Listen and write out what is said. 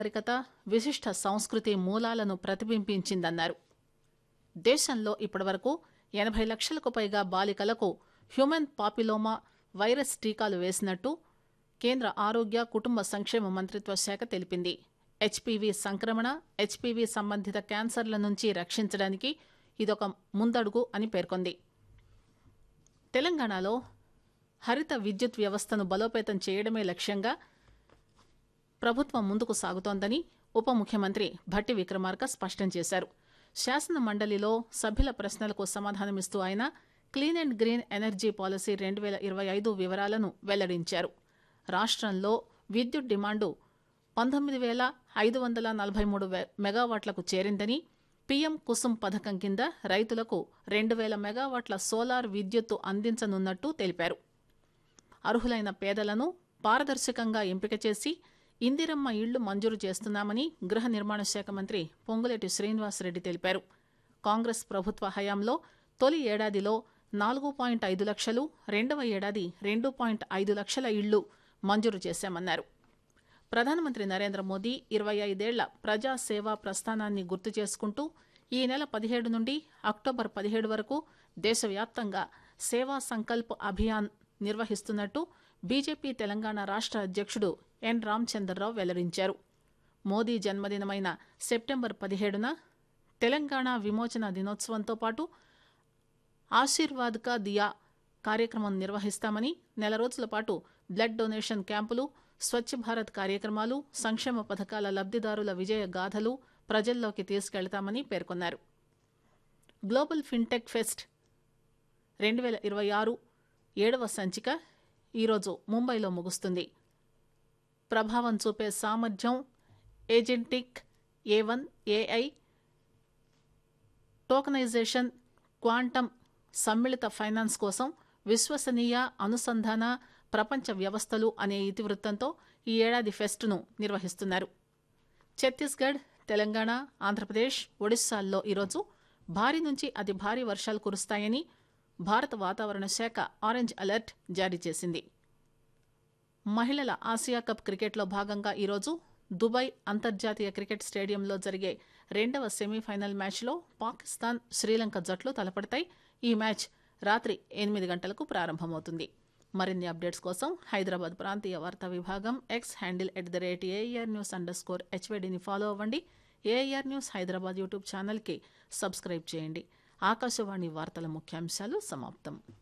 నాగరికత విశిష్ట సంస్కృతి మూలాలను ప్రతిబింబించిందన్నారు దేశంలో ఇప్పటివరకు ఎనభై లక్షలకు పైగా బాలికలకు హ్యూమన్ పాపిలోమా వైరస్ టీకాలు వేసినట్టు కేంద్ర ఆరోగ్య కుటుంబ సంక్షేమ మంత్రిత్వ శాఖ తెలిపింది హెచ్పివి సంక్రమణ హెచ్పివి సంబంధిత క్యాన్సర్ల నుంచి రక్షించడానికి ఇదొక ముందడుగు అని పేర్కొంది తెలంగాణలో హరిత విద్యుత్ వ్యవస్థను బలోపేతం చేయడమే లక్ష్యంగా ప్రభుత్వం ముందుకు సాగుతోందని ఉప ముఖ్యమంత్రి భట్టి విక్రమార్క స్పష్టం చేశారు శాసన మండలిలో సభ్యుల ప్రశ్నలకు సమాధానమిస్తూ ఆయన clean and green energy policy రెండు వేల ఇరవై ఐదు వివరాలను వెల్లడించారు రాష్ట్రంలో విద్యుత్ డిమాండు పంతొమ్మిది వేల ఐదు వందల నలభై మూడు మెగావాట్లకు చేరిందని పీఎం కుసుమ్ పథకం కింద రైతులకు రెండు వేల మెగావాట్ల సోలార్ విద్యుత్తు అందించనున్నట్టు తెలిపారు అర్హులైన పేదలను పారదర్శకంగా ఎంపిక చేసి ఇందిరమ్మ ఇళ్లు మంజూరు చేస్తున్నామని గృహ నిర్మాణ శాఖ మంత్రి పొంగులేటి శ్రీనివాసరెడ్డి తెలిపారు కాంగ్రెస్ ప్రభుత్వ హయాంలో తొలి ఏడాదిలో నాలుగు పాయింట్ ఐదు లక్షలు రెండవ ఏడాది రెండు పాయింట్ ఐదు లక్షల ఇళ్లు మంజూరు చేశామన్నారు ప్రధానమంత్రి నరేంద్ర మోదీ ఇరవై ఐదేళ్ల ప్రజా సేవా ప్రస్థానాన్ని గుర్తు చేసుకుంటూ ఈ నెల పదిహేడు నుండి అక్టోబర్ పదిహేడు వరకు దేశవ్యాప్తంగా సేవా సంకల్ప్ అభియాన్ నిర్వహిస్తున్నట్టు బీజేపీ తెలంగాణ రాష్ట్ర అధ్యక్షుడు ఎన్ రామచంద్రరావు వెల్లడించారు మోదీ జన్మదినమైన సెప్టెంబర్ పదిహేడున తెలంగాణ విమోచన దినోత్సవంతో పాటు ఆశీర్వాద్ కా దియా కార్యక్రమం నిర్వహిస్తామని నెల రోజుల పాటు బ్లడ్ డొనేషన్ క్యాంపులు స్వచ్ఛ భారత్ కార్యక్రమాలు సంక్షేమ పథకాల లబ్దిదారుల విజయ గాథలు ప్రజల్లోకి తీసుకెళ్తామని పేర్కొన్నారు గ్లోబల్ ఫిన్టెక్ ఫెస్ట్ రెండు వేల ఇరవై ఆరు ఏడవ సంచిక ఈరోజు ముంబైలో ముగుస్తుంది ప్రభావం చూపే సామర్థ్యం agentic A one AI tokenization quantum సమ్మిళిత ఫైనాన్స్ కోసం విశ్వసనీయ అనుసంధాన ప్రపంచ వ్యవస్థలు అనే ఇతివృత్తంతో ఈ ఏడాది ఫెస్ట్ను నిర్వహిస్తున్నారు ఛత్తీస్గఢ్ తెలంగాణ ఆంధ్రప్రదేశ్ ఒడిశాల్లో ఈరోజు భారీ నుంచి అతి భారీ వర్షాలు కురుస్తాయని భారత వాతావరణ శాఖ ఆరెంజ్ అలర్ట్ జారీ చేసింది మహిళల ఆసియా కప్ క్రికెట్లో భాగంగా ఈరోజు దుబాయ్ అంతర్జాతీయ క్రికెట్ స్టేడియంలో జరిగే రెండవ సెమీఫైనల్ మ్యాచ్లో పాకిస్తాన్ శ్రీలంక జట్లు తలపడతాయి ఈ మ్యాచ్ రాత్రి ఎనిమిది గంటలకు ప్రారంభమవుతుంది మరిన్ని అప్డేట్స్ కోసం హైదరాబాద్ ప్రాంతీయ వార్తా విభాగం X handle at the rate AR news underscore స్కోర్ హెచ్వైడిని ఫాలో అవ్వండి ఏఆర్ న్యూస్ హైదరాబాద్ యూట్యూబ్ ఛానల్కి సబ్స్క్రైబ్ చేయండి ఆకాశవాణి వార్తల ముఖ్యాంశాలు సమాప్తం